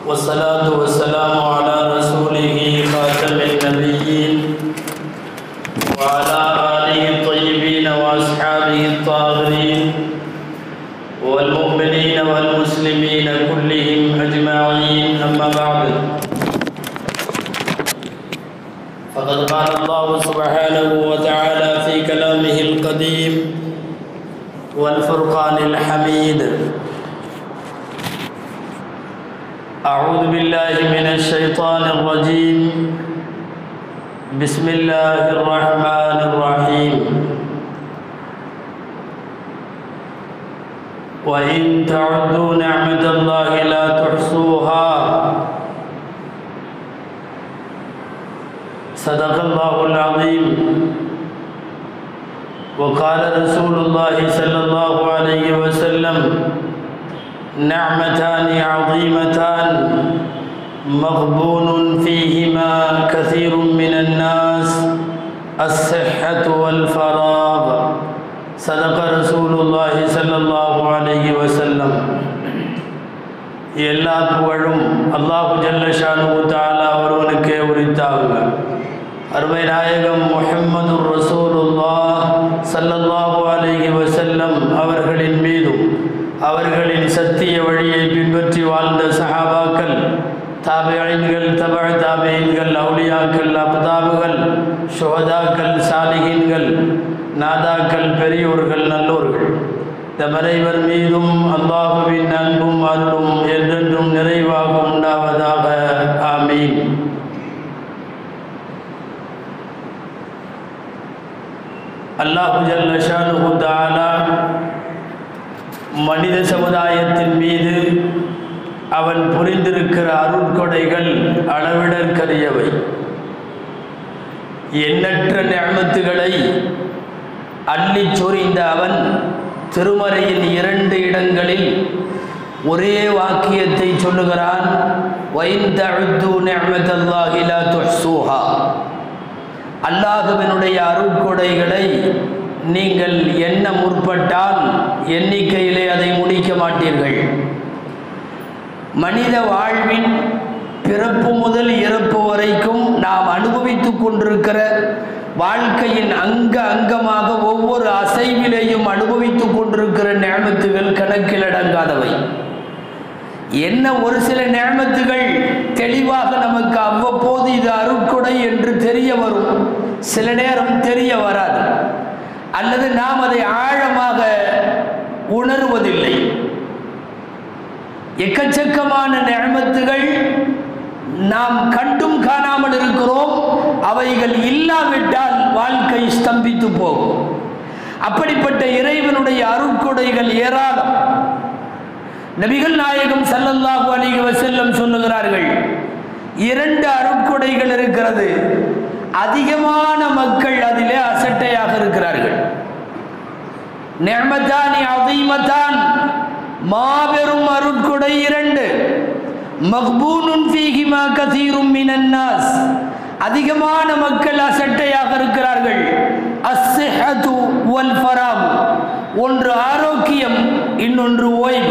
والصلاة والسلام على رسوله خاتم النبيين وعلى آله الطيبين وأصحابه الطاهرين والمؤمنين والمسلمين كلهم أجمعين أما بعد فقد قال الله سبحانه وتعالى في كلامه القديم والفرقان الحميد أعوذ بالله من الشيطان الرجيم بسم الله الرحمن الرحيم وإن تعدوا نعمة الله لا تحصوها صدق الله العظيم وقال رسول الله صلى الله عليه وسلم نعمتان عظيمتان مغبون فيهما كثير من الناس الصحة والفراغ صدق رسول الله صلى الله عليه وسلم எல்லா புகழும் அல்லாஹு ஜல்லஷானு தாலா ஒருவனுக்கே உரித்தாகுக அருமை நாயகம் முஹம்மது ரசூலுல்லா சல்லல்லாஹு அலைஹி வசல்லம் அவர்களின் மீதும் அவர்களின் சத்திய வழியை பின்பற்றி வாழ்ந்த சஹாபாக்கள் தாபியன்கள் தபழ தாபியன்கள் அவுலியாக்கள் அப்தாபுகள் சுகதாக்கள் சாலிகின்கள் நாதாக்கள் பெரியோர்கள் நல்லோர்கள் இந்த மறைவர் மீதும் அல்லாஹுவின் அன்பும் அருளும் என்றென்றும் நிறைவாக உண்டாவதாக ஆமீன் அல்லாஹு ஜல்லஷானு தாலா மனித சமுதாயத்தின் மீது அவன் புரிந்திருக்கிற அருட்கொடைகள் அளவிடற்கரியவை எண்ணற்ற நியமத்துகளை அள்ளி சொறிந்த அவன் திருமறையின் இரண்டு இடங்களில் ஒரே வாக்கியத்தை சொல்லுகிறான் அல்லாஹுவினுடைய அருட்கொடைகளை நீங்கள் எண்ண முற்பட்டால் எண்ணிக்கையிலே அதை முடிக்க மாட்டீர்கள் மனித வாழ்வின் பிறப்பு முதல் இறப்பு வரைக்கும் நாம் அனுபவித்துக் கொண்டிருக்கிற வாழ்க்கையின் அங்க அங்கமாக ஒவ்வொரு அசைவிலையும் அனுபவித்துக் கொண்டிருக்கிற நேமத்துகள் கணக்கில் அடங்காதவை என்ன ஒரு சில நேமத்துகள் தெளிவாக நமக்கு அவ்வப்போது இது அருட்கொடை என்று தெரிய வரும் சில நேரம் தெரிய வராது அல்லது நாம் அதை ஆழமாக உணர்வதில்லை எக்கச்சக்கமான நேமத்துகள் நாம் கண்டும் காணாமல் இருக்கிறோம் அவைகள் இல்லாவிட்டால் வாழ்க்கை ஸ்தம்பித்து போகும் அப்படிப்பட்ட இறைவனுடைய அருட்கொடைகள் ஏராளம் நபிகள் நாயகம் சல்லல்லாஹு அலிக வசல்லம் சொல்லுகிறார்கள் இரண்டு அருட்கொடைகள் இருக்கிறது அதிகமான மக்கள் அதிலே அசட்டையாக இருக்கிறார்கள் நெமத்தானி அதிமத்தான் மாபெரும் அருட்கொடை இரண்டு மக்பூனுன் ஃபீஹிமா கதீரும் மினன்னாஸ் அதிகமான மக்கள் அசட்டையாக இருக்கிறார்கள் அஸ்ஸஹது வல் ஃபராம் ஒன்று ஆரோக்கியம் இன்னொன்று ஓய்வு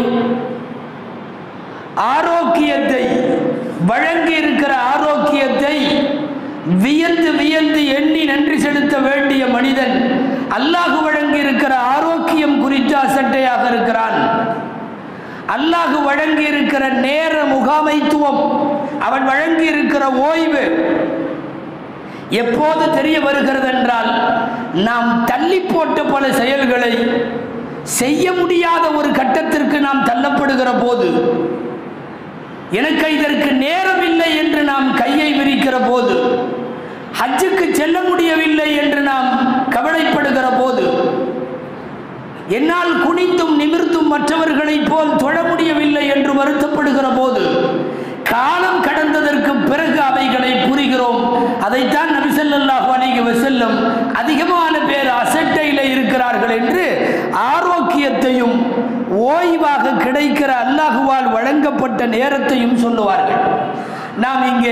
ஆரோக்கியத்தை வழங்கி இருக்கிற ஆரோக்கியத்தை வியந்து வியந்து எண்ணி நன்றி செலுத்த வேண்டிய மனிதன் அல்லாஹு வழங்கி இருக்கிற ஆரோக்கியம் குறித்து அசட்டையாக இருக்கிறான் அல்லாஹு வழங்கி இருக்கிற நேர முகாமைத்துவம் அவன் வழங்கி இருக்கிற ஓய்வு எப்போது தெரிய வருகிறது என்றால் நாம் தள்ளி போட்ட பல செயல்களை செய்ய முடியாத ஒரு கட்டத்திற்கு நாம் தள்ளப்படுகிற போது எனக்கு இதற்கு நேரம் இல்லை என்று நாம் கையை விரிக்கிற போது ஹஜ்ஜுக்கு செல்ல முடியவில்லை என்று நாம் கவலைப்படுகிற போது என்னால் குனிந்தும் நிமிர்ந்தும் மற்றவர்களைப் போல் தொழ முடியவில்லை என்று வருத்தப்படுகிற போது காலம் கடந்ததற்கு பிறகு அவைகளை புரிகிறோம் அதைத்தான் நபிசல்லாஹு அலைஹி வஸல்லம் அதிகமான பேர் அசட்டையில் இருக்கிறார்கள் என்று ஆரோக்கியத்தையும் ஓய்வாக கிடைக்கிற அல்லாஹுவால் வழங்கப்பட்ட நேரத்தையும் சொல்லுவார்கள் நாம் இங்கே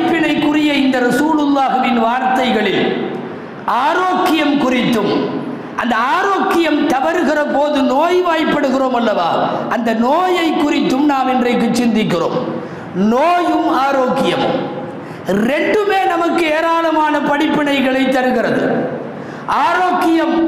படிப்பினைக்குரிய இந்த ரசூலுல்லாஹுவின் வார்த்தைகளில் ஆரோக்கியம் குறித்தும் அந்த ஆரோக்கியம் தவறுகிற போது நோய்வாய்ப்படுகிறோம் அல்லவா அந்த நோயை குறித்தும் நாம் இன்றைக்கு சிந்திக்கிறோம் நோயும் ஆரோக்கியமும் ரெண்டுமே நமக்கு ஏராளமான படிப்பினைகளை தருகிறது ஆரோக்கியம்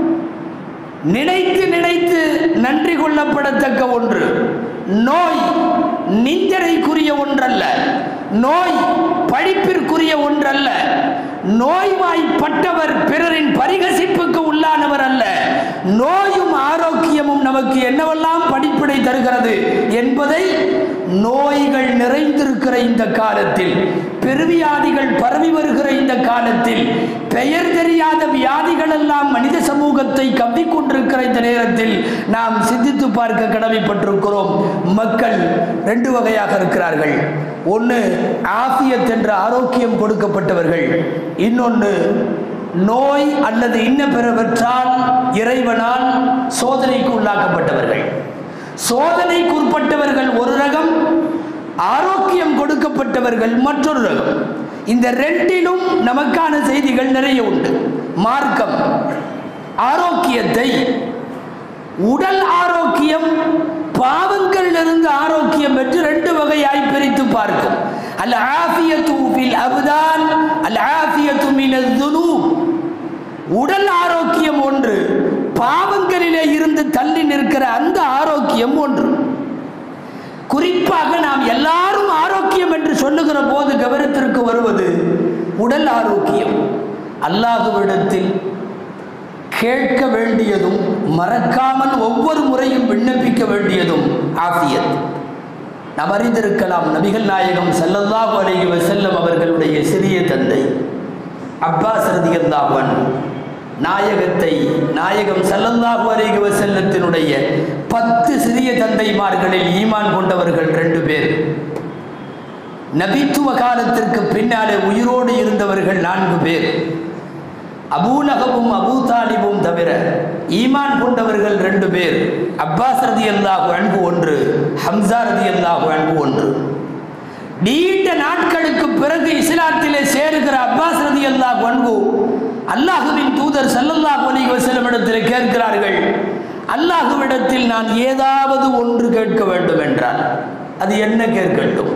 நினைத்து நினைத்து நன்றி கொள்ளப்படத்தக்க ஒன்று நோய் நிந்தனைக்குரிய ஒன்றல்ல நோய் படிப்பிற்குரிய ஒன்றல்ல நோய்வாய்ப்பட்டவர் பிறரின் பரிகசிப்புக்கு உள்ளானவர் அல்ல நோயும் ஆரோக்கியமும் நமக்கு என்னவெல்லாம் படிப்பினை தருகிறது என்பதை நோய்கள் நிறைந்திருக்கிற இந்த காலத்தில் பெருவியாதிகள் பரவி வருகிற இந்த காலத்தில் பெயர் தெரியாத வியாதிகள் எல்லாம் மனித சமூகத்தை கவ்விக்கொண்டிருக்கிற இந்த நேரத்தில் நாம் சிந்தித்து பார்க்க கடமைப்பட்டிருக்கிறோம் மக்கள் ரெண்டு வகையாக இருக்கிறார்கள் ஒன்று ஆஃபியத் என்ற ஆரோக்கியம் கொடுக்கப்பட்டவர்கள் இன்னொன்று நோய் அல்லது இன்ன பிறவற்றால் இறைவனால் சோதனைக்கு உள்ளாக்கப்பட்டவர்கள் சோதனைக்கு உட்பட்டவர்கள் ஒரு ரகம் ஆரோக்கியம் கொடுக்கப்பட்டவர்கள் மற்றொரு ரகம் இந்த ரெண்டிலும் நமக்கான செய்திகள் நிறைய உண்டு மார்க்கம் ஆரோக்கியத்தை உடல் ஆரோக்கியம் பாவங்களிலிருந்து ஆரோக்கியம் என்று ரெண்டு வகையாய் பிரித்து பார்க்கும் அல் ஆஃபியத்து ஃபில் அப்தான் அல் ஆஃபியத்து மினல் துனூப் உடல் ஆரோக்கியம் ஒன்று பாவங்களிலே இருந்து தள்ளி நிற்கிற அந்த ஆரோக்கியம் ஒன்று குறிப்பாக நாம் எல்லாரும் ஆரோக்கியம் என்று சொல்லுகிற போது கவனத்திற்கு வருவது உடல் ஆரோக்கியம் அல்லாஹுவிடத்தில் கேட்க வேண்டியதும் மறக்காமல் ஒவ்வொரு முறையும் விண்ணப்பிக்க வேண்டியதும் ஆஃபியத் நாம் அறிந்திருக்கலாம் நபிகள் நாயகம் ஸல்லல்லாஹு அலைஹி வஸல்லம் அவர்களுடைய சிறிய தந்தை அப்பாஸ் ரதியல்லாஹு அன்ஹு நாயகத்தை நாயகம் ஸல்லல்லாஹு அலைஹி வஸல்லத்தினுடைய பத்து சிறிய தந்தைமார்களில் ஈமான் கொண்டவர்கள் ரெண்டு பேர் நபித்துவ காலத்திற்கு பின்னாலே உயிரோடு இருந்தவர்கள் நான்கு பேர் அபூலகமும் அபூ தாலிபும் தவிர ஈமான் கொண்டவர்கள் ரெண்டு பேர் அப்பாஸ் ரதி அல்லாஹு அன்பு ஒன்று ஹம்சா ரதி அல்லாஹு அன்பு ஒன்று நீண்ட நாட்களுக்கு பிறகு இஸ்லாத்திலே சேருகிற அப்பாஸ் ரதி அல்லாஹ் அன்பு அல்லாஹுவின் தூதர் சல்லல்லாஹு அலைஹி வஸல்லம் இடத்தில் கேட்கிறார்கள் அல்லாஹுவிடத்தில் நான் ஏதாவது ஒன்று கேட்க வேண்டும் என்றால் அது என்ன கேட்கட்டும்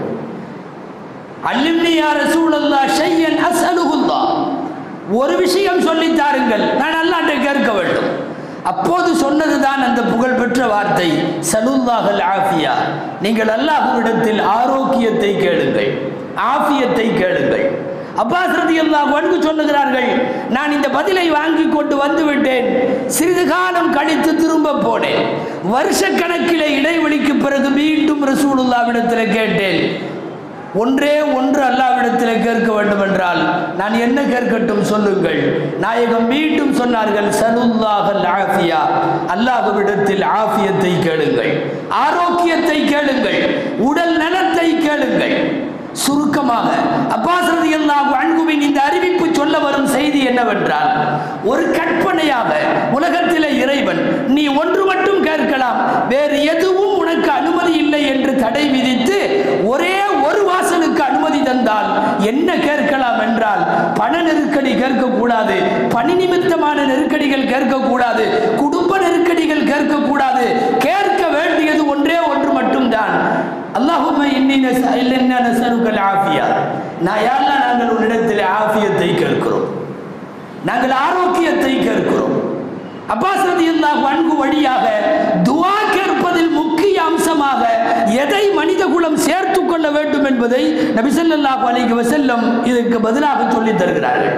அல்லிம்னி யா ரசூலல்லாஹ் ஷையன் அஸ்அலுஹுல்லாஹ் ஒரு விஷயம் சொல்லித் தாருங்கள் நான் அல்லாஹ்ட்ட கேட்க வேண்டும் அப்போது சொன்னதுதான் அந்த புகழ்பெற்ற வார்த்தை சலுல்லாஹல் ஆஃபியா நீங்கள் அல்லாஹ்விடத்தில் ஆரோக்கியத்தை கேளுங்கள் ஆஃபியத்தை கேளுங்கள் அப்பாஸ் ரதியல்லாஹு அன்ஹு சொல்லுகிறார்கள் நான் இந்த பதிலை வாங்கி கொண்டு வந்து விட்டேன் சிறிது காலம் கழித்து திரும்ப போனேன் வருஷக்கணக்கிலே இடைவெளிக்கு பிறகு மீண்டும் ரசூலுல்லாவிடத்தில் கேட்டேன் ஒன்றே ஒன்று அல்லாவிடத்தில் கேட்க வேண்டும் என்றால் நான் என்ன கேட்கட்டும் சொல்லுங்கள் நாயகம் மீண்டும் சொன்னார்கள் சலுல்லாஹல் ஆஃபியா அல்லாஹ்விடத்தில் ஆஃபியத்தை கேளுங்கள் ஆரோக்கியத்தை கேளுங்கள் உடல் நலத்தை கேளுங்கள் சுருக்கமாக அப்பாஸ் ரலியல்லாஹு அன்ஹுவின் இந்த அறிவிப்பு சொல்ல வரும் செய்தி என்னவென்றால் ஒரு கற்பனையாக உலகத்திலே இறைவன் நீ ஒன்று மட்டும் கேட்கலாம் வேறு எதுவும் உனக்கு அனுமதி இல்லை என்று தடை விதித்து ஒரே ஒரு வாசலுக்கு அனுமதி தந்தால் என்ன கேட்கலாம் என்றால் பண நெருக்கடி கேட்கக்கூடாது பணி நிமித்தமான நெருக்கடிகள் கேட்கக்கூடாது குடும்ப நெருக்கடிகள் கேட்கக்கூடாது கேட்க வேண்டியது ஒன்றே ஒன்று மட்டும்தான் அல்லாஹும்ம இன்னி நஸ்- இல்லன்னா நஸ்அலுக்கல் ஆஃபியா நான் யாரெல்லாம் நாங்கள் உன்னிடத்தில் ஆஃபியத்தை கேட்கிறோம் நாங்கள் ஆரோக்கியத்தை கேட்கிறோம் அப்பாஸ் ரலியல்லாஹு அன்ஹு வழியாக துஆ கேட்பதில் முக்கிய அம்சமாக எதை மனித குலம் சேர்த்து கொள்ள வேண்டும் என்பதை நபி ஸல்லல்லாஹு அலைஹி வஸல்லம் இதற்கு பதிலாக சொல்லித் தருகிறார்கள்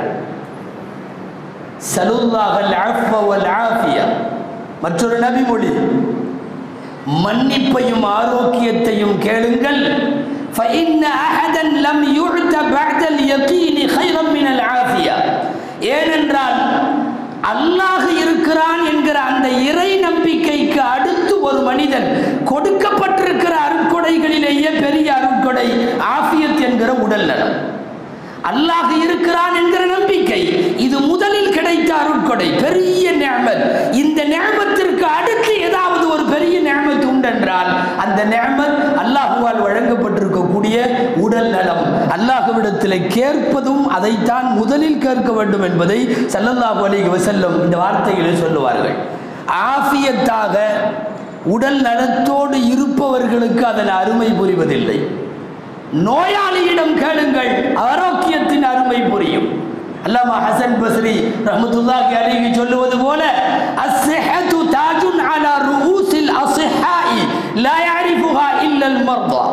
சலுல்லாஹல் அஃவ வல் ஆஃபியா மற்றொரு நபிமொழி மன்னிப்பையும் ஆரோக்கியத்தையும் கேளுங்கள் فإن أحدا لم يعت بعد اليقين خيرا من العافية ஏனென்றால் அல்லாஹ் இருக்கிறான் என்கிற அந்த இறை நம்பிக்கைக்கு அடுத்து ஒரு மனிதன் கொடுக்கப்பட்டிருக்கிற அருட்கொடைகளிலேயே பெரிய அருட்கொடை ஆஃபியத் என்கிற உடல் நலம் அல்லாஹ் இருக்கிறான் என்கிற நம்பிக்கை இது முதலில் கிடைத்த அருட்கொடை பெரிய நியமத் இந்த நியமத்திற்கு அடுத்து ஏதாவது ஒரு பெரிய நியமத் உண்டென்றால் அந்த நியமத் அல்லாஹுவால் வழங்கப்பட்டிருக்கக்கூடிய உடல் நலம் அல்லாஹுவிடத்தில் கேட்பதும் அதைத்தான் முதலில் கேட்க வேண்டும் என்பதை ஸல்லல்லாஹு அலைஹி வஸல்லம் இந்த வார்த்தைகளை சொல்லுவார்கள் ஆஃபியத்தாக உடல் நலத்தோடு இருப்பவர்களுக்கு அதன் அருமை புரிவதில்லை நோயாளியிடம் கேளுங்கள் ஆரோக்கியத்தின் அருமை புரியும் அல்லாமா ஹசன் பஸ்ரி ரஹ்மத்துல்லாஹி அலைஹி சொல்லுவது போல அஸ்ஸிஹத்து தாஜுன் அலா ருஊசில் அஸ்ஸிஹாஇ லா யஅரிஃபுஹா இல்லல் மர்தா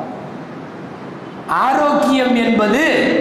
ஆரோக்கியம் என்பது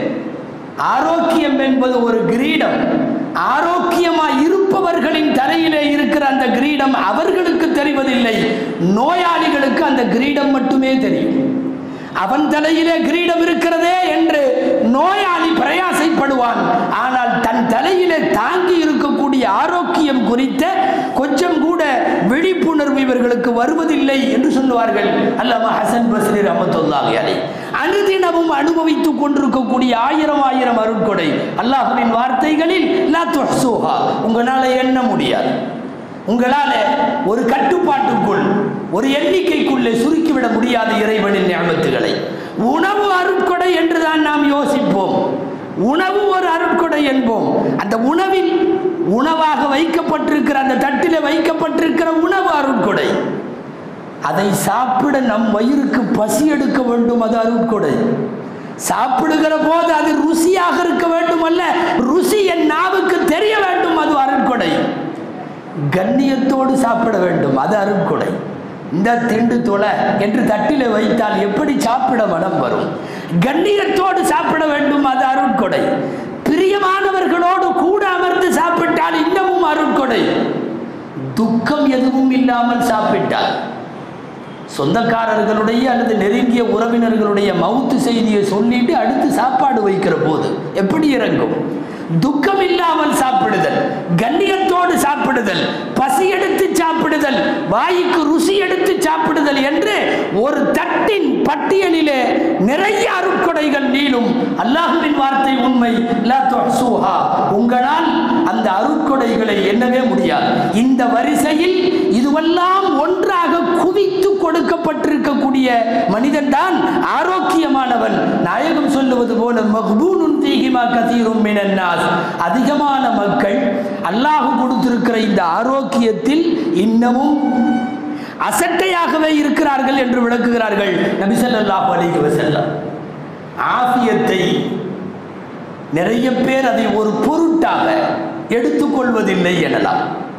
ஆரோக்கியம் என்பது ஒரு கிரீடம் ஆரோக்கியமா இருப்பவர்களின் தலையிலே இருக்கிற அந்த கிரீடம் அவர்களுக்கு தெரிவதில்லை நோயாளிகளுக்கு அந்த கிரீடம் மட்டுமே தெரியும் அவன் தலையிலே கிரீடம் இருக்கிறதே என்று நோயாளி பிரயாசைப்படுவான் ஆனால் தன் தலையிலே தாங்கி இருக்கக்கூடிய ஆரோக்கியம் குறித்த கொஞ்சம் கூட விழிப்புணர்வு இவர்களுக்கு வருவதில்லை என்று சொல்லுவார்கள் அல்லாமா ஹசன் பஸ்ரி ரஹமத்துல்லாஹி அலை அனுதினமும் அனுபவித்துக் கொண்டிருக்கக்கூடிய ஆயிரம் ஆயிரம் அருட்கொடை அல்லாஹுவின் வார்த்தைகளில் லா துஹ்சுஹா உங்களால எண்ண முடியாது உங்களால ஒரு கட்டுப்பாட்டுக்குள் ஒரு எண்ணிக்கைக்குள்ளே சுருக்கிவிட முடியாத இறைவனின் ஞாபகத்துகளை உணவு அருட்கொடை என்றுதான் நாம் யோசிப்போம் உணவு ஒரு அருட்கொடை என்போம் அந்த உணவில் உணவாக வைக்கப்பட்டிருக்கிற அந்த தட்டிலே வைக்கப்பட்டிருக்கிற உணவு அருட்கொடை அதை சாப்பிட நம் வயிறுக்கு பசி எடுக்க வேண்டும் அது அருட்கொடை சாப்பிடுகிற போது அது ருசியாக இருக்க வேண்டும் அல்ல ருசி என் நாவுக்கு தெரிய வேண்டும் அது அருட்கொடை கண்ணியத்தோடு சாப்பிட வேண்டும் அது அருட்கொடை இந்த திண்டு தொலை என்று தட்டிலே வைத்தால் எப்படி சாப்பிட மனம் வரும் கண்ணியத்தோடு சாப்பிட வேண்டும் அது அருட்கொடை பிரியமானவர்களோடு கூட அமர்ந்து சாப்பிட்டால் இன்னமும் அருட்கொடை துக்கம் எதுவும் இல்லாமல் சாப்பிட்டால் சொந்தக்காரர்களுடைய அல்லது நெருங்கிய உறவினர்களுடைய மவுத்து செய்தியை சொல்லிட்டு அடுத்து சாப்பாடு வைக்கிற போது எப்படி இறங்கும் துக்கம் இல்லாமல் சாப்பிடுதல் கண்ணியத்தோடு சாப்பிடுதல் பசி எடுத்து சாப்பிடுதல் வாய்க்கு ருசி எடுத்து சாப்பிடுதல் என்று ஒரு தட்டின் பட்டியலிலே நிறைய அருட்கொடைகள் நீளும் அல்லாஹுவின் வார்த்தை உண்மை லா துஹ்சுஹா. உங்களால் அந்த அருட்கொடைகளை எண்ணவே முடியாது இந்த வரிசையில் இதுவெல்லாம் ஒன்றாக குவித்து கொடுக்கப்பட்டிருக்கக்கூடிய மனிதன் தான் ஆரோக்கியமானவன் நாயகம் சொல்லுவது போல மக்பூனுன் தீகிமா கதீரும் மினன் நாஸ் அதிகமான மக்கள் அல்லாஹ் கொடுத்திருக்கிற இந்த ஆரோக்கியத்தில் இன்னமும் அசட்டையாகவே இருக்கிறார்கள் என்று விளக்குகிறார்கள் நபி ஸல்லல்லாஹு அலைஹி வஸல்லம் ஆஃபியத்தை நிறைய பேர் அதை ஒரு பொருட்டாக எடுத்துக்கொள்வதில்லை எனலாம்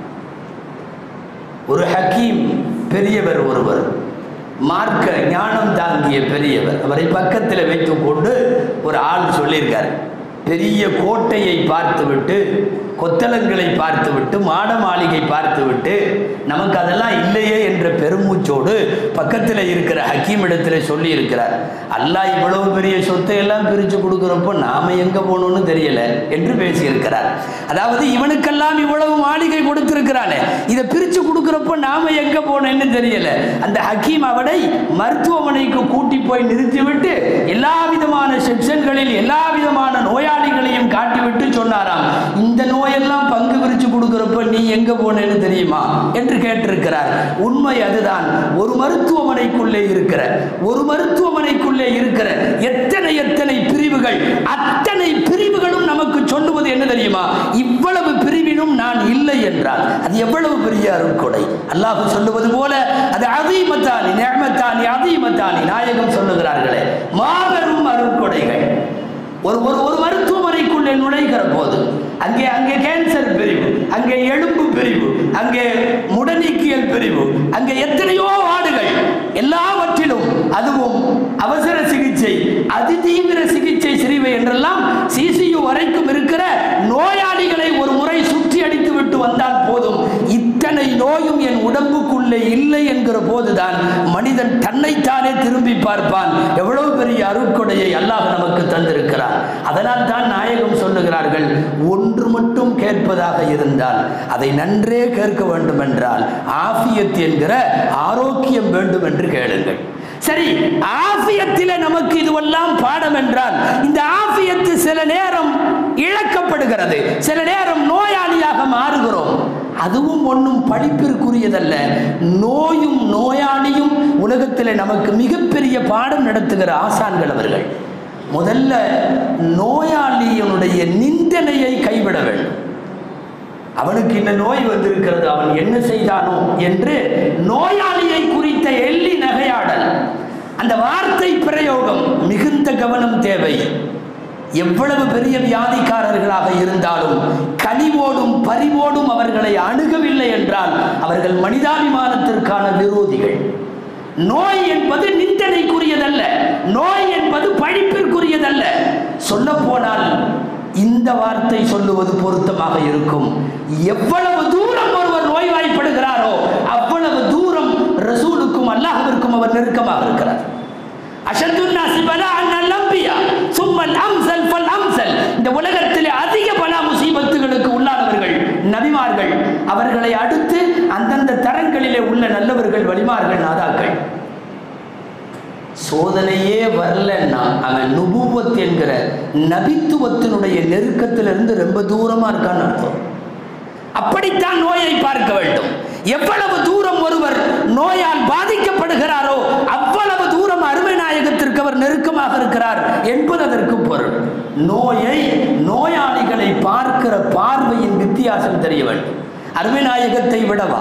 ஒரு ஹக்கீம் பெரியவர் ஒருவர் மார்க்க ஞானம் தாங்கிய பெரியவர் அவரை பக்கத்தில் வைத்துக்கொண்டு ஒரு ஆள் சொல்லியிருக்கார் பெரிய கோட்டையை பார்த்துவிட்டு கொத்தளங்களை பார்த்துவிட்டு மாட மாளிகை பார்த்துவிட்டு நமக்கு அதெல்லாம் இல்லையே என்ற பெருமூச்சோடு பக்கத்தில் இருக்கிற ஹக்கீம் இடத்துல சொல்லி இருக்கிறார் அல்லாஹ் இவ்வளவு பெரிய சொத்தை எல்லாம் பிரித்து கொடுக்குறப்போ நாம எங்கே போகணும்னு தெரியல என்று பேசியிருக்கிறார் அதாவது இவனுக்கெல்லாம் இவ்வளவு மாளிகை கொடுத்திருக்கிறானே இதை பிரித்து கொடுக்குறப்போ நாம எங்கே போனேன்னு தெரியல அந்த ஹக்கீம் அவனை மருத்துவமனைக்கு கூட்டி போய் நிறுத்திவிட்டு எல்லா விதமான செக்ஷன்களில் எல்லா விதமான நோயாளிகளையும் காட்டிவிட்டு சொன்னாராம் இந்த நோயெல்லாம் பங்கு பிரித்து கொடுக்குறப்ப நீ எங்க போனேன்னு தெரியுமா என்று கேட்டிருக்கிறார் உண்மை அதுதான் ஒரு மருத்துவமனைக்குள்ளே இருக்கிற ஒரு மருத்துவமனைக்குள்ளே இருக்கிற எத்தனை எத்தனை பிரிவுகள் அத்தனை பிரிவுகளும் நமக்கு சொல்லுவது என்ன தெரியுமா இவ்வளவு பிரிவினும் நான் இல்லை என்றால் அது எவ்வளவு பெரிய அருட்கொடை அல்லாஹ் சொல்லுவது போல அது அதீமத்தானி நேமத்தானி அதீமத்தானி நாயகம் சொல்லுகிறார்களே மாபெரும் அருட்கொடைகள் ஒரு ஒரு ஒரு மருத்துவமனைக்குள்ளே நுழைகிற போது அங்கே அங்கே கேன்சர் பிரிவு அங்கே எலும்பு பிரிவு அங்கே முடநீக்கியல் பிரிவு அங்கே எத்தனையோ வார்டுகள் எல்லாவற்றிலும் அதுவும் அவசர சிகிச்சை அதிதீவிர சிகிச்சை சிரிவை என்றெல்லாம் சிசியு வரைக்கும் இருக்கிற நோயாளிகளை ஒரு முறை சுற்றி அடித்து விட்டு வந்தால் போதும் இத்தனை நோயும் என் உடம்புக்குள்ளே இல்லை என்கிற போதுதான் மனிதன் தன்னைத்தானே திரும்பி பார்ப்பான் எவ்வளவு பெரிய அருட்கொடையை அல்லாஹ் நமக்கு தந்திருக்கிறார் அதனால் தான் நாயகம் சொல்லுகிறார்கள் ஒன்று மட்டும் கேட்பதாக இருந்தால் அதை நன்றே கேட்க வேண்டும் என்றால் ஆஃபியத் என்கிற ஆரோக்கியம் வேண்டும் என்று கேளுங்கள் சரி ஆஃபியத்தில நமக்கு இதுவெல்லாம் பாடம் என்றால் இந்த ஆஃபியத்து சில நேரம் இழக்கப்படுகிறது சில நேரம் நோயாளியாக மாறுகிறோம் அதுவும் ஒன்றும் படிப்பிற்குரியதல்ல நோயும் நோயாளியும் உலகத்தில் நமக்கு மிகப்பெரிய பாடம் நடத்துகிற ஆசான்கள் அவர்கள் முதல்ல நோயாளியினுடைய நிந்தனையை கைவிட வேண்டும் அவனுக்கு இந்த நோய் வந்திருக்கிறது அவன் என்ன செய்தானோ என்று நோயாளியை குறித்த எள்ளி நகையாடல் அந்த வார்த்தை பிரயோகம் மிகுந்த கவனம் தேவை எவ்வளவு பெரிய வியாதிக்காரர்களாக இருந்தாலும் கனிவோடும் பரிவோடும் அவர்களை அணுகவில்லை என்றால் அவர்கள் மனிதாபிமானத்திற்கான விரோதிகள் நோய் என்பது நிந்தனைக்குரியதல்ல நோய் என்பது பழிப்பிற்குரியதல்ல சொல்ல போனால் இந்த வார்த்தை சொல்லுவது பொருத்தமாக இருக்கும் எவ்வளவு தூரம் ஒருவர் நோய்வாய்ப்படுகிறாரோ அவ்வளவு தூரம் ரசூலுக்கும் அல்லாஹ்விற்கும் அவர் நெருக்கமாக இருக்கிறார் அஷத்துன்னாசி பலா அன்னல் அம்பியா சும்மல் அம்சல் ஃபல் அம்சல் இந்த உலகத்திலே அதிக பலா முசீபத்துகளுக்கு உள்ளானவர்கள் நபிமார்கள் அவர்களை அடுத்து அந்தந்த தரங்களிலே உள்ள நல்லவர்கள் வலிமார்கள் நாதாக்கள் சோதனையே வரலன்னா அவன் நுபுவத் என்கிற நபித்துவத்தினுடைய நெருக்கத்திலிருந்து ரொம்ப தூரமா இருக்கான்னு அர்த்தம் அப்படித்தான் நோயை பார்க்க வேண்டும் எவ்வளவு தூரம் ஒருவர் நோயால் பாதிக்கப்படுகிறாரோ அவ்வளவு தூரம் அருமை நாயகத்திற்கு அவர் நெருக்கமாக இருக்கிறார் என்பது அதற்கு பொருள் நோயை நோயாளிகளை பார்க்கிற பார்வையின் வித்தியாசம் தெரிய வேண்டும் அருமை நாயகத்தை விடவா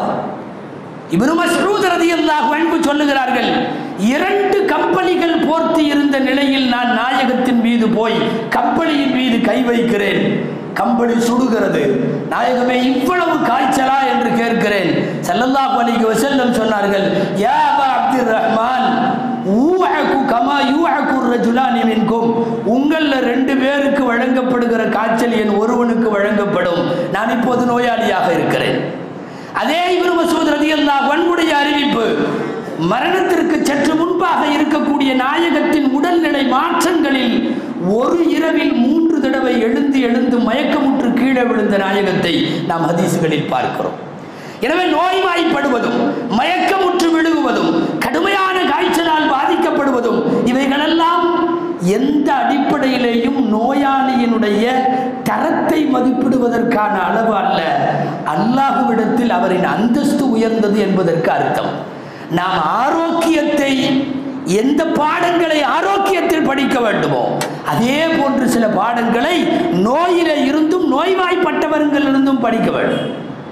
இப்னு மஸ்ஊத் ரலியல்லாஹு அன்ஹு சொல்லுகிறார்கள் இரண்டு கம்பளிகள் போர்த்தி இருந்த நிலையில் நான் நாயகத்தின் மீது போய் கம்பளியின் மீது கை வைக்கிறேன் கம்பளி சுடுகிறது நாயகமே இவ்வளவு காய்ச்சலா என்று கேட்கிறேன் ஸல்லல்லாஹு அலைஹி வஸல்லம் சொன்னார்கள் யா அபா அப்துர் ரஹ்மான் ஊஅகு கமா யூஅகு ரஜுலானி மின்கும் உங்கள ரெண்டு பேருக்கு வழங்கப்படுகிற காய்ச்சல் என் ஒருவனுக்கு வழங்கப்படும் நான் இப்போது நோயாளியாக இருக்கிறேன் அதே இப்னு மசூத் ரலியல்லாஹு அன்ஹுடைய அறிவிப்பு மரணத்திற்கு சற்று முன்பாக இருக்கக்கூடிய நாயகத்தின் உடல்நிலை மாற்றங்களில் ஒரு இரவில் மூன்று தடவை எழுந்து எழுந்து மயக்கமுற்று கீழே விழுந்த நாயகத்தை நாம் ஹதீசுகளில் பார்க்கிறோம் எனவே நோய்வாய்ப்படுவதும் மயக்கமுற்று விழுகுவதும் கடுமையான காய்ச்சலால் பாதிக்கப்படுவதும் இவைகளெல்லாம் எந்த அடிப்படையிலேயும் நோயாளியினுடைய தரத்தை மதிப்பிடுவதற்கான அளவு அல்ல அல்லாஹுவிடத்தில் அவரின் அந்தஸ்து உயர்ந்தது என்பதற்கு அர்த்தம் நாம் ஆரோக்கியத்தை எந்த பாடங்களை ஆரோக்கியத்தில் படிக்க வேண்டுமோ அதே போன்று சில பாடங்களை நோயில இருந்தும் நோய்வாய்ப்பட்டவர்களிலிருந்தும் படிக்க வேண்டும்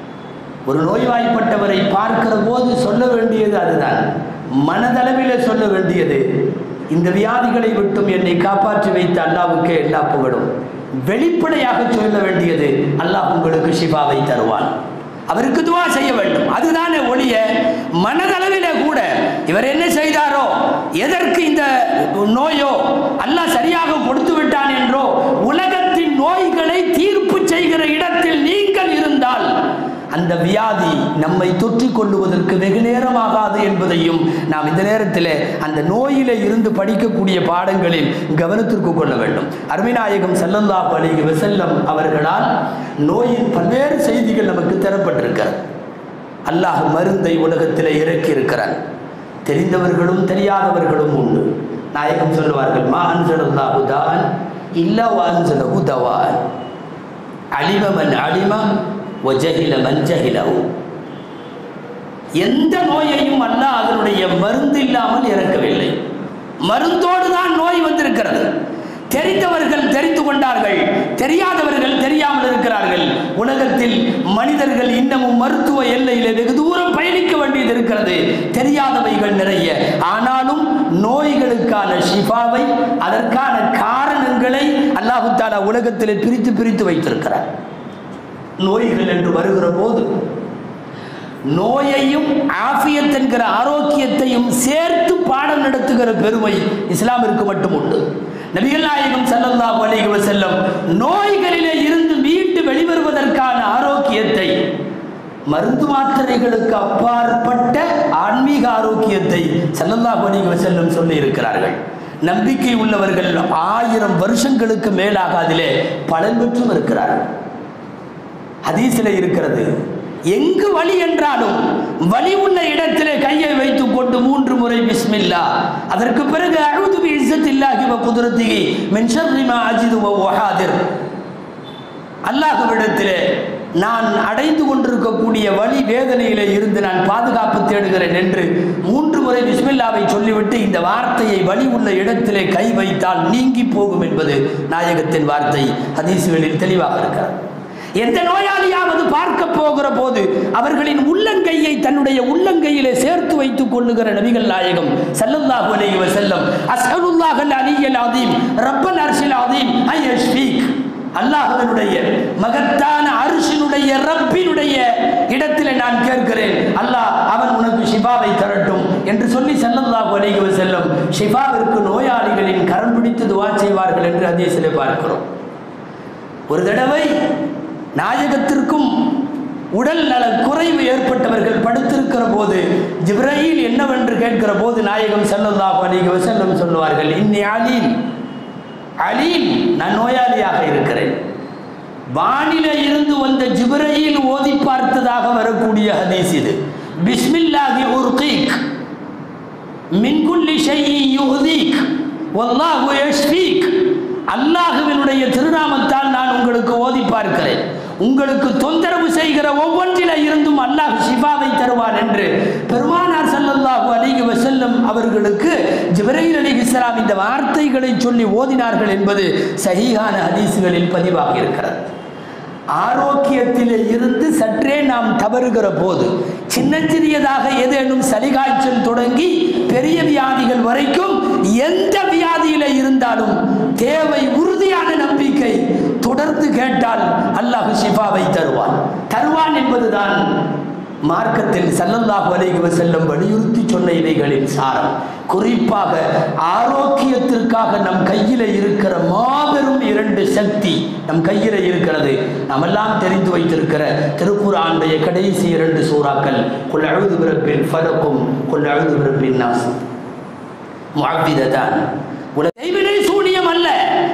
ஒரு நோய்வாய்ப்பட்டவரை பார்க்கிற போது சொல்ல வேண்டியது அதுதான் மனதளவிலே சொல்ல வேண்டியது இந்த வியாதிகளை விட்டும் என்னை காப்பாற்றி வைத்த அல்லாவுக்கே எல்லா புகழும் வெளிப்படையாக சொல்ல வேண்டியது அல்லாஹ் உங்களுக்கு ஷிஃபாவை தருவான் அவருக்கு துவா செய்ய வேண்டும் அதுதானே ஒழிய மனதளவிலே கூட இவர் என்ன செய்தாரோ எதற்கு இந்த நோயோ அல்லாஹ் சரியாக கொடுத்து விட்டான் என்றோ உலகத்தின் நோய்களை தீர்ப்பு செய்கிற இடத்தில் நீங்கள் இருந்தால் அந்த வியாதி நம்மை தொற்றிக் கொள்ளுவதற்கு வெகு நேரமாகாது என்பதையும் நாம் இந்த நேரத்தில் அந்த நோயில இருந்து படிக்கக்கூடிய பாடங்களில் கவனத்திற்கு கொள்ள வேண்டும் அருமைநாயகம் ஸல்லல்லாஹு அலைஹி வஸல்லம் அவர்களால் நோயின் பல்வேறு செய்திகள் நமக்கு தரப்பட்டிருக்கிறது அல்லாஹ் மருந்தை உலகத்தில் இறக்கி இருக்கிறான் தெரிந்தவர்களும் தெரியாதவர்களும் உண்டு நாயகம் சொல்லுவார்கள் மா அன்சலல்லாஹு தான் இல்லா வான்சலஹு தவான் அலிம மன் அலிம ஒஜஹில மன் ஜஹிலஹு எந்த நோயையும் அல்லாஹ் அதனுடைய மருந்து இல்லாமல் இறக்கவில்லை மருந்தோடு தான் நோய் வந்திருக்கிறது தெரிந்தவர்கள் தெரிந்து கொண்டார்கள் தெரியாதவர்கள் தெரியாமல் இருக்கிறார்கள் உலகத்தில் மனிதர்கள் இன்னமும் மருத்துவ எல்லையிலே வெகு தூரம் பயணிக்க வேண்டியது இருக்கிறது தெரியாதவைகள் நிறைய ஆனாலும் நோய்களுக்கான ஷிஃபாவை அதற்கான காரணங்களை அல்லாஹு தாலா உலகத்தில் பிரித்து பிரித்து வைத்திருக்கிறார் நோய்கள் என்று வருகிற போது நோயையும் ஆஃபியத் என்கிற ஆரோக்கியத்தையும் சேர்த்து பாடம் நடத்துகிற பெருமை இஸ்லாமிற்கு மட்டும் உண்டு நபிகள் நாயகம் ஸல்லல்லாஹு அலைஹி வஸல்லம் நோய்களிலே இருந்து மீண்டு வெளிவருவதற்கான ஆரோக்கியத்தை மருந்து மாத்திரைகளுக்கு அப்பாற்பட்ட ஆன்மீக ஆரோக்கியத்தை ஸல்லல்லாஹு அலைஹி வஸல்லம் சொல்லி இருக்கிறார்கள் நம்பிக்கை உள்ளவர்கள் ஆயிரம் வருஷங்களுக்கு மேலாக அதிலே பலன் பெற்றும் இருக்கிறார்கள் ஹதீஸில் இருக்கிறது எங்கு வலி என்றாலும் வலி உள்ள இடத்திலே கையை வைத்துக் கொண்டு மூன்று முறை பிஸ்மில்லா அதற்கு பிறகு அழுது பி இஸ்ஸத்தில்லாஹி வ குதுரத்திஹி மின் ஷர்ரி மா அஜிது வ வஹாதிர் அல்லாஹ்விடத்திலே நான் அடைந்து கொண்டிருக்கக்கூடிய வலி வேதனையிலே இருந்து நான் பாதுகாப்பு தேடுகிறேன் என்று மூன்று முறை பிஸ்மில்லாவை சொல்லிவிட்டு இந்த வார்த்தையை வலி உள்ள இடத்திலே கை வைத்தால் நீங்கி போகும் என்பது நாயகத்தின் வார்த்தை ஹதீசுகளில் தெளிவாக இருக்கிறது எந்த நோயாளியாவது பார்க்க போகிற போது அவர்களின் உள்ளங்கையை தன்னுடைய உள்ளங்கையிலே சேர்த்து வைத்துக் கொள்ளுகிற நபிகள் நாயகம் ஸல்லல்லாஹு அலைஹி வஸல்லம் அஸ்அலுல்லாஹல் அலியல் அதீம் ரப்பல் அர்ஷில் அதீம் ஐ யஷ்ஃபீக் அல்லாஹ்வினுடைய மகத்தான அரிசினுடைய ரப்பினுடைய இடத்திலே நான் கேட்கிறேன் அல்லாஹ் அவன் உனக்கு ஷிபாவை தரட்டும் என்று சொல்லி ஸல்லல்லாஹு அலைஹி வஸல்லம் ஷிபாவிற்கு நோயாளிகளின் கரம் பிடித்து துவா செய்வார்கள் என்று ஹதீஸிலே பார்க்கிறோம் ஒரு தடவை நாயகத்திற்கும் உடல் நல குறைவு ஏற்பட்டவர்கள் படுத்திருக்கிற போது ஜிப்ரஹீல் என்னவென்று கேட்கிற போது நாயகம் ஸல்லல்லாஹு அலைஹி வஸல்லம் சொல்லுவார்கள் இன்னி அலீல் அலீல் நான் நோயாளியாக இருக்கிறேன் வானிலே இருந்து வந்த ஜிப்ரஹீல் ஓதி பார்த்ததாக வரக்கூடிய ஹதீஸ் இது பிஸ்மில்லாஹி உர்கீக் மின் குல்லி ஷைஇன் யுஹ்தீக் வல்லாஹு யஷ்ஃபீக் அல்லாஹுவினுடைய திருநாமத்தால் நான் உங்களுக்கு ஓதி பார்க்கிறேன் உங்களுக்கு தொந்தரவு செய்கிற ஒவ்வொன்றில இருந்தும் அல்லாஹ் ஷிஃபாவை தருவான் என்று பெருமானார் ஸல்லல்லாஹு அலைஹி வஸல்லம் அவர்களுக்கு ஜிப்ரீல் அலைஹிஸ்ஸலாம் இந்த வார்த்தைகளை சொல்லி ஓதினார்கள் என்பது சஹீஹான ஹதீஸ்களில் பதிவாகி இருக்கிறது ஆரோக்கியத்திலே இருந்து சற்றே நாம் தவறுகிற போது சின்ன சிறியதாக ஏதேனும் சளிகாய்ச்சல் தொடங்கி பெரிய வியாதிகள் வரைக்கும் எந்த வியாதியில இருந்தாலும் தேவை உறுதியான நம்பிக்கை தொடர்ந்து கேட்டால் அல்லாஹ் ஷிஃபாவை தருவான் தருவான் என்பதுதான் மார்க்கத்தில் ஸல்லல்லாஹு அலைஹி வஸல்லம் வலியுறுத்தி சொன்ன இவைகளின் சாரம் குறிப்பாக ஆரோக்கியத்திற்காக நம் கையில் இருக்கிற மாபெரும் இரண்டு சக்தி நம் கையில் இருக்கிறது நாம் எல்லாம் தெரிந்து வைத்திருக்கிற திருக்குறானுடைய கடைசி இரண்டு சூறாக்கள் குல் அழுது பிறப்பின் ஃபலக்கும் குல் அழுது பிறப்பின் நாஸ் முஅவ்விததான் தெய்வினை சூனியம் அல்ல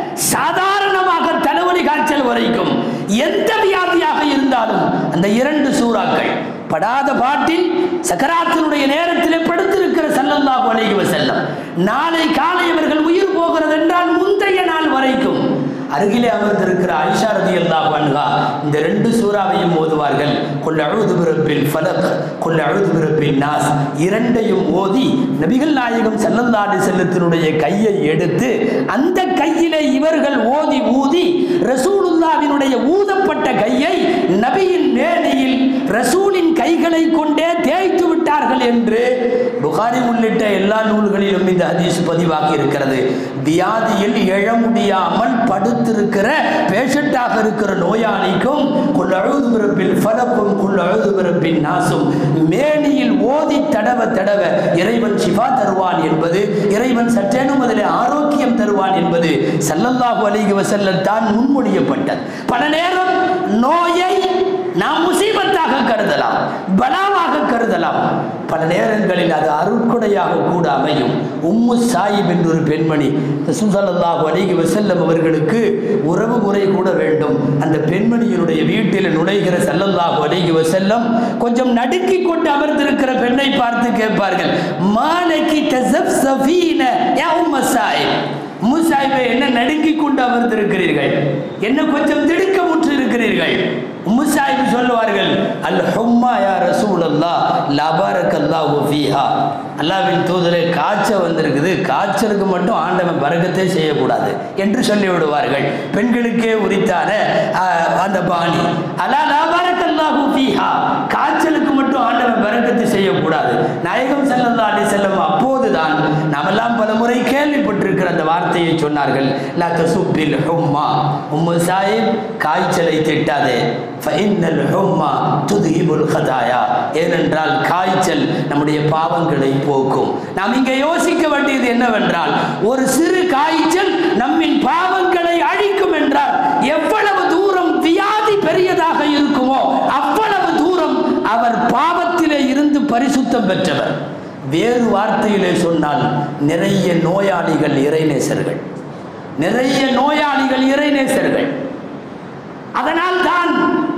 சாதாரணமாக தலைவலி காய்ச்சல் வரைக்கும் எந்த வியாதியாக இருந்தாலும் அந்த இரண்டு சூறாக்கள் படாத பாட்டில் சக்கராத்தினுடைய நேரத்திலே படுத்திருக்கிற ஸல்லல்லாஹு அலைஹி வஸல்லம் நாளை காலை இவர்கள் உயிர் போகிறது என்றால் முந்தைய நாள் வரைக்கும் அருகிலே அமர்ந்திருக்கிற ஆயிஷா ரலியல்லாஹு அன்ஹா இந்த ரெண்டு சூறாவையும் ஓதுவார்கள் குல் அஊது பிரப்பில் ஃபலக் குல் அஊது பிரப்பின் நாஸ் இரண்டையும் ஓதி நபிகள் நாயகம் ஸல்லல்லாஹு அலைஹி வஸல்லத்தினுடைய கையை எடுத்து அந்த கையிலே இவர்கள் ஓதி ஊதி ரசூலுல்லாவினுடைய ஊதப்பட்ட கையை நபியின் மேனியில் ரசூலின் கைகளை கொண்டே தேய்த்து விட்டார்கள் என்று புகாரி உள்ளிட்ட எல்லா நூல்களிலும் இந்த ஹதீஸ் பதிவாகி இருக்கிறது வியாதியில் எழ முடியாமல் படுத்திருக்கிற பேஷண்டாக இருக்கிற நோயாளிக்கும் குல் அழுது பிறப்பில் ஃபலக்கும் குல் அழுது பிறப்பின் நாசும் மேனியில் ஓதி தடவ தடவ இறைவன் சிவா தருவான் என்பது இறைவன் சற்றேனும் அதில் ஆரோக்கியம் தருவான் என்பது ஸல்லல்லாஹு அலைஹி வஸல்லம் தான் முன்மொழியப்பட்டது பல நேரம் நோயை நாம் முசீபத்தாக கருதலாம் பலாவாக கருதலாம் பல நேரங்களில் அது அருட்கொடையாக கூட அமையும் உம்மு சாயிப் என்ற ஒரு பெண்மணி சுசல்லாஹு அலைஹி வஸல்லம் அவர்களுக்கு உறவு முறை கூட வேண்டும் அந்த பெண்மணியினுடைய வீட்டில் நுழைகிற சல்லல்லாஹு அலைஹி வஸல்லம் கொஞ்சம் நடுக்கிக் கொண்டு அமர்ந்திருக்கிற பெண்ணை பார்த்து கேட்பார்கள் மாலைக்கு தசப் சஃபீன யா உம்ம சாயிப் முசாயிபை என்ன நடுங்கிக் கொண்டு அமர்ந்திருக்கிறீர்கள் என்ன கொஞ்சம் திடுக்கமுற்று இருக்கிறீர்கள் முசாயிப் சொல்லுவார்கள் அல் ஹும்மா யா ரசூல் அல்லா லபாரக் அல்லாஹு ஃபீஹா அல்லாவின் தூதரே காய்ச்சல் வந்திருக்குது காய்ச்சலுக்கு மட்டும் ஆண்டவன் பரக்கத்தே செய்யக்கூடாது என்று சொல்லி விடுவார்கள் பெண்களுக்கே உரித்தான ஆஹ், அந்த பாணி அலா லபாரக் அல்லாஹு ஃபீஹா காய்ச்சலுக்கு மட்டும் ஆண்டவன் பரக்கத்து செய்யக்கூடாது நாயகம் ஸல்லல்லாஹு அலைஹி செல்லம் அப்போதுதான் நாமெல்லாம் பல முறை கேள்விப்பட்டிருக்கிற அந்த வார்த்தையை சொன்னார்கள் லா தசுப்பில் ஹும்மா உம்மு சாஹிப் காய்ச்சலை திட்டாதே ஃபஇன்னல் ஹும்மா துத்ஹிபுல் ஹதாயா ஏனென்றால் காய்ச்சல் நம்முடைய பாவங்களை போக்கும் நாம் இங்கே யோசிக்க வேண்டியது என்னவென்றால் ஒரு சிறு காய்ச்சல் நம்மின் பாவங்களை அழிக்கும் என்றால் எவ்வளவு தூரம் வியாதி பெரியதாக இருக்குமோ அவ்வளவு தூரம் அவர் பாவத்திலே இருந்து பரிசுத்தம் பெற்றவர் வேறு வார்த்தையிலே சொன்னால் நிறைய நோயாளிகள் இறைநேசர்கள் நிறைய நோயாளிகள் இறைநேசர்கள் அதனால் தான்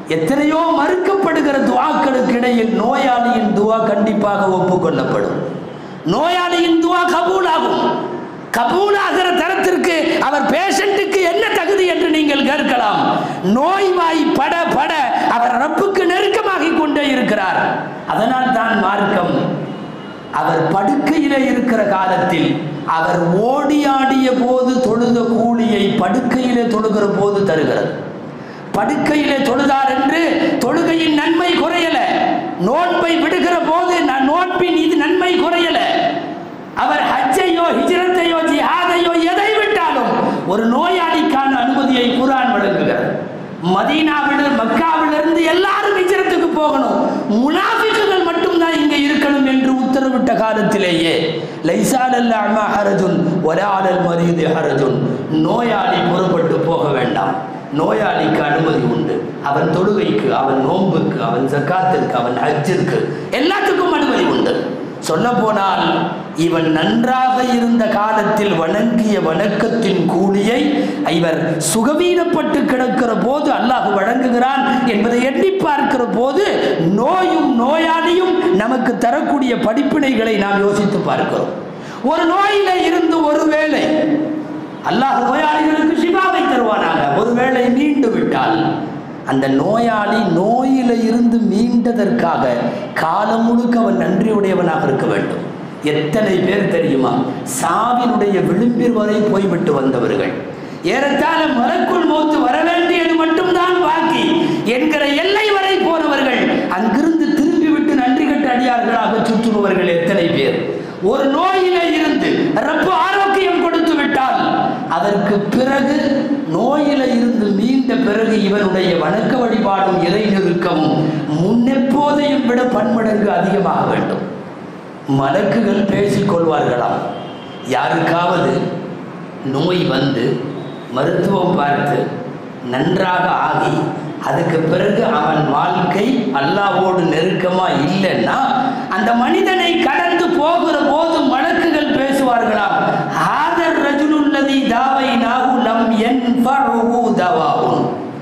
எத்தனையோ மறுக்கப்படுகிற துவாக்களுக்கு இடையில் நோயாளியின் துவா கண்டிப்பாக ஒப்புக்கொள்ளப்படும் நோயாளியின் துவா கபூலாகும் கபூலாகிற தரத்திற்கு அவர் பேஷண்ட்டுக்கு என்ன தகுதி என்று நீங்கள் கேட்கலாம் நோய்வாய் பட பட அவர் ரப்புக்கு நெருக்கமாகிக் கொண்டே இருக்கிறார் அதனால் தான் மார்க்கம் அவர் படுக்கையிலே இருக்கிற காலத்தில் அவர் ஓடி ஆடிய போது தொழுத கூலியை படுக்கையிலே தொழுகிற போது தருகிறது படுக்கையிலே தொழுதார் என்று தொழுகையின் நன்மை குறையல நோன்பை விடுகிற போது நான் நோன்பின் இது நன்மை குறையல அவர் ஹஜ்ஜையோ ஹிஜ்ரத்தையோ ஜிஹாதையோ எதை விட்டாலும் ஒரு நோயாளிக்கான அனுமதியை குரான் வழங்குகிறது மதீனாவில் மக்காவிலிருந்து எல்லாரும் ஹிஜ்ரத்துக்கு போகணும் முனாஃபிக்குகள் மட்டும்தான் இங்கே இருக்கணும் என்று உத்தரவிட்ட காலத்திலேயே லைசாலல்ல அம்மா ஹரஜுன் ஒராளல் மரீது ஹரஜுன் நோயாளி புறப்பட்டு போக வேண்டாம் நோயாளிக்கு அனுமதி உண்டு அவன் தொழுகைக்கு அவன் நோன்புக்கு அவன் ஜக்காத்திற்கு அவன் ஹஜ்ஜிற்கு எல்லாத்துக்கும் அனுமதி உண்டு சொல்ல போனால் இவன் நன்றாக இருந்த காலத்தில் வணங்கிய வணக்கத்தின் கூலியை இவர் சுகவீனப்பட்டு கிடக்கிற போது அல்லாஹ் வழங்குகிறான் என்பதை எண்ணி பார்க்கிற போது நோயும் நோயாளியும் நமக்கு தரக்கூடிய படிப்பினைகளை நாம் யோசித்து பார்க்கிறோம் ஒரு நோயில இருந்து ஒருவேளை அல்லாஹ் நோயாளிகளுக்கு சிவாவை தருவானாக ஒருவேளை மீண்டு விட்டால் அந்த நோயாளி நோயில இருந்து மீண்டதற்காக காலம் முழுக்க அவன் நன்றியுடையவனாக இருக்க வேண்டும் எத்தனை பேர் தெரியுமா சாவினுடைய விளிம்பில் வரை போய்விட்டு வந்தவர்கள் ஏறத்தாழ மலக்குள் மௌத்து வர வேண்டியது மட்டும்தான் பாக்கி என்கிற எல்லை வரை போனவர்கள் அங்கிருந்து திரும்பிவிட்டு நன்றி கட்ட அடியார்களாக சுற்றுபவர்கள் எத்தனை பேர் ஒரு நோயில இருந்து ரப்பு ஆரோக்கியம் கொடுத்து விட்டால் அதற்கு பிறகு நோயில இருந்து மீண்ட பிறகு இவனுடைய வணக்க வழிபாடும் இறை நெருக்கமும் முன்னெப்போதையும் விட பன்மடங்கு அதிகமாக வேண்டும் மலக்குகள் பேசிக் கொள்வார்களாம் யாருக்காவது நோய் வந்து மருத்துவம் பார்த்து நன்றாக ஆகி அதுக்கு பிறகு அவன் வாழ்க்கை அல்லாவோடு நெருக்கமா இல்லைன்னா அந்த மனிதனை கடந்து போகிற போது மலக்குகள் பேசுவார்களாம் ஆதர் ரஜுலுல்லதி தாவை நாகுலம் என் தவாவும்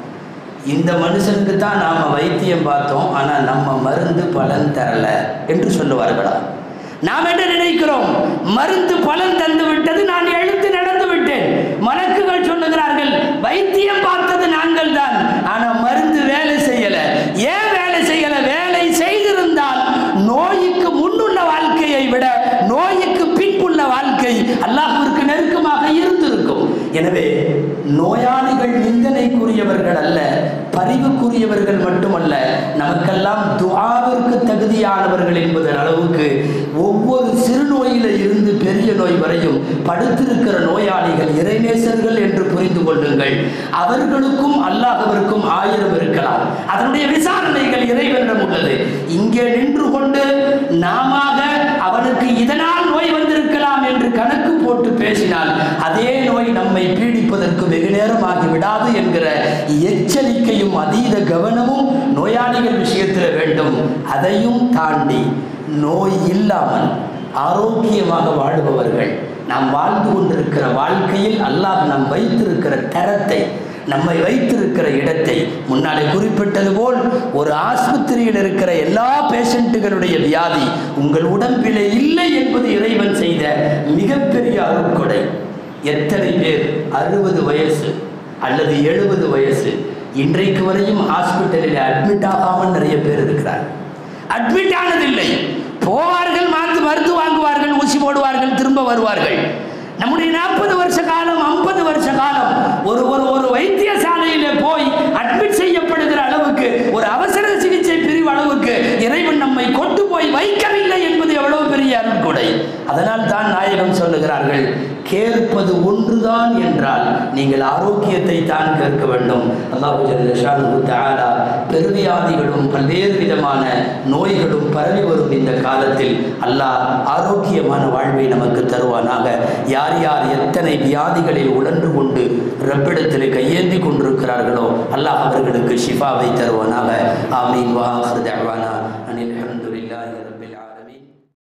இந்த மனுஷனுக்கு தான் நாம வைத்தியம் பார்த்தோம் ஆனா நம்ம மருந்து பலன் தரல என்று சொல்லுவார்களாம் நாம் என்ன நினைக்கிறோம் மருந்து பலன் தந்து விட்டது நான் எழுந்து நடந்து விட்டேன் மலக்குகள் சொல்லுகிறார்கள் வைத்தியம் பார்த்தது நாங்கள் தான் ஆனா மருந்து வேலை செய்யல ஏன் வேலை செய்யல வேலை செய்திருந்தால் நோய்க்கு முன்னுள்ள வாழ்க்கையை விட நோய்க்கு பின்புள்ள வாழ்க்கை அல்லாஹ்விற்கு நெருக்கமாக இருந்திருக்கும் எனவே நோயாளிகள் நிந்தனைக்குரியவர்கள் அல்ல பரிவுக்குரியவர்கள் மட்டுமல்ல நமக்கெல்லாம் துஆவிற்கு தகுதியானவர்கள் என்பதன் அளவுக்கு ஒவ்வொரு சிறு நோயில இருந்து பெரிய நோய் வரையும் படுத்திருக்கிற நோயாளிகள் இறைநேசர்கள் என்று புரிந்து கொள்ளுங்கள் அவர்களுக்கும் அல்லாஹ்விற்கும் ஆயிரம் இருக்கலாம் அதனுடைய விசாரணைகள் இறைவனிடம் உள்ளது இங்கே நின்று கொண்டு நாம அவனுக்கு இதனால் நோய் வந்திருக்கலாம் என்று கணக்கு போட்டு பேசினால் அதே நோய் நம்மை பீடிப்பதற்கு வெகு நேரமாகி விடாது என்கிற எச்சரிக்கையும் அதீத கவனமும் நோயாளிகள் விஷயத்தில் வேண்டும் அதையும் தாண்டி நோய் இல்லாமல் ஆரோக்கியமாக வாழ்பவர்கள் நாம் வாழ்ந்து கொண்டிருக்கிற வாழ்க்கையில் அல்லாஹ் நாம் வைத்திருக்கிற தரத்தை நம்மை வைத்திருக்கிற இடத்தை முன்னாலே குறிப்பிட்டது போல் ஒரு ஆஸ்பத்திரியில் இருக்கிற எல்லா பேஷண்ட்டுகளுடைய வியாதி உங்கள் உடம்பிலே இல்லை என்பது இறைவன் செய்த மிகப்பெரிய அருட்கொடை எத்தனை பேர் அறுபது வயசு அல்லது எழுபது வயசு இன்றைக்கு வரையும் ஹாஸ்பிட்டலில் அட்மிட் ஆகாமல் நிறைய பேர் இருக்கிறார் அட்மிட் ஆனதில்லை போவார்கள் மாத்து மருந்து வாங்குவார்கள் ஊசி போடுவார்கள் திரும்ப வருவார்கள் நம்முடைய நாற்பது வருஷ காலம் ஐம்பது வருஷ காலம் ஒரு ஒரு ஒரு வைத்தியசாலையில போய் அட்மிட் செய்யப்படுகிற அளவுக்கு ஒரு அவசர சிகிச்சை பிரிவு அளவுக்கு இறைவன் நம்மை கொண்டு போய் வைக்கவில்லை என்பது எவ்வளவு பெரிய அருட்கொடை அதனால் தான் நாயகம் சொல்லுகிறார்கள் கேட்பது ஒன்றுதான் என்றால் நீங்கள் ஆரோக்கியத்தை தான் கேட்க வேண்டும் அல்லாஹு ஜல்ல ஷானுஹு தஆலா பெருவியாதிகளும் பல்வேறு விதமான நோய்களும் பரவி வரும் இந்த காலத்தில் அல்லாஹ் ஆரோக்கியமான வாழ்வை நமக்கு தருவானாக யார் யார் எத்தனை வியாதிகளில் உழன்று கொண்டு ரப்பிடத்தில் கையேந்தி கொண்டிருக்கிறார்களோ அல்லாஹ் அவர்களுக்கு ஷிஃபாவை தருவானாக ஆமீன் வாஹர் தஅவானா அனில் அல்ஹம்துலில்லாஹ்